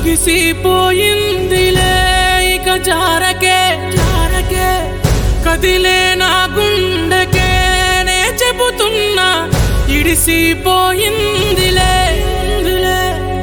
ముగిసిపోయిందిలే ఇక జారకే జారకే కదిలే నా గుండెకే నే చెబుతున్నా ఇడిసిపోయిందిలే ఇందిలే.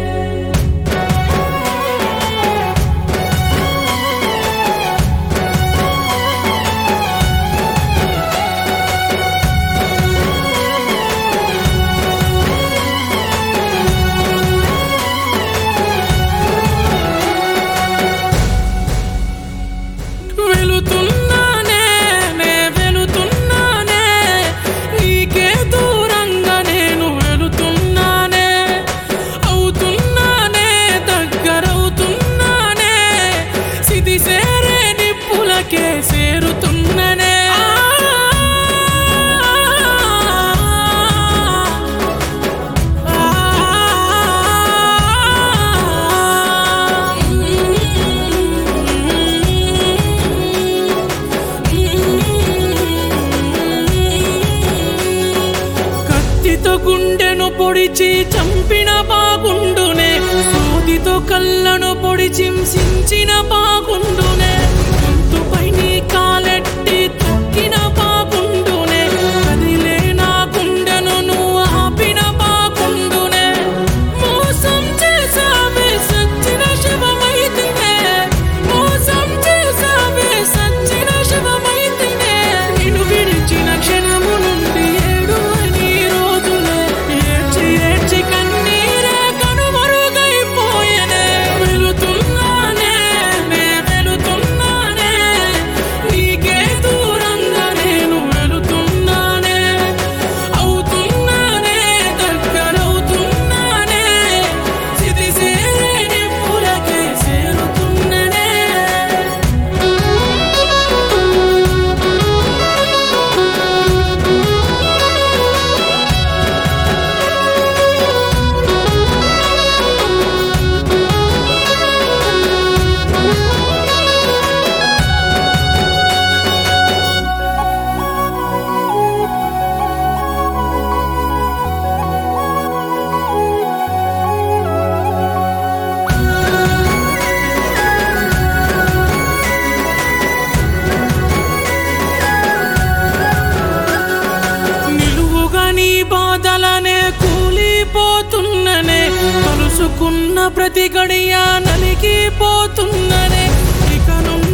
వెళుతున్నానే నే వెళుతున్నానే నీకే దూరంగా నేను వెళుతున్నానే అవుతున్నానే దగ్గరవుతున్నానే సిది సేరే నిప్పులకే చేరుతున్ననే కత్తితో గుండెను పొడిచి చంపిన బాగుండునే సూదితో కళ్ళను పొడిచి హింసించిన బాగుండునే గొంతుపై నీ కాలెట్టి తొక్కిన బాగుండునే కదిలే నా గుండెను నువ్వు ఆపిన బాగుండునే మోసం చేసావే సచ్చిన శవమైతినే మోసం చేసావే సచ్చిన శవమైతినే నిన్ను విడిచిన క్షణము నుండి ఏడు అని రోజులే ఏడ్చి ఏడ్చి కన్నీరే కనుమరుగైపోయెనే వెళుతున్నానే నే వెళుతున్నానే నీకే దూరంగా నేను వెళుతున్నానే అవుతున్నానే దగ్గరవుతున్నానే సిది సేరే నిప్పులకే చేరుతున్ననే నిలువుగా నీ బాధలనే కూలిపోతున్ననే కలుసుకున్న ప్రతి గడియ నలిగిపోతున్ననే ఇక నుండి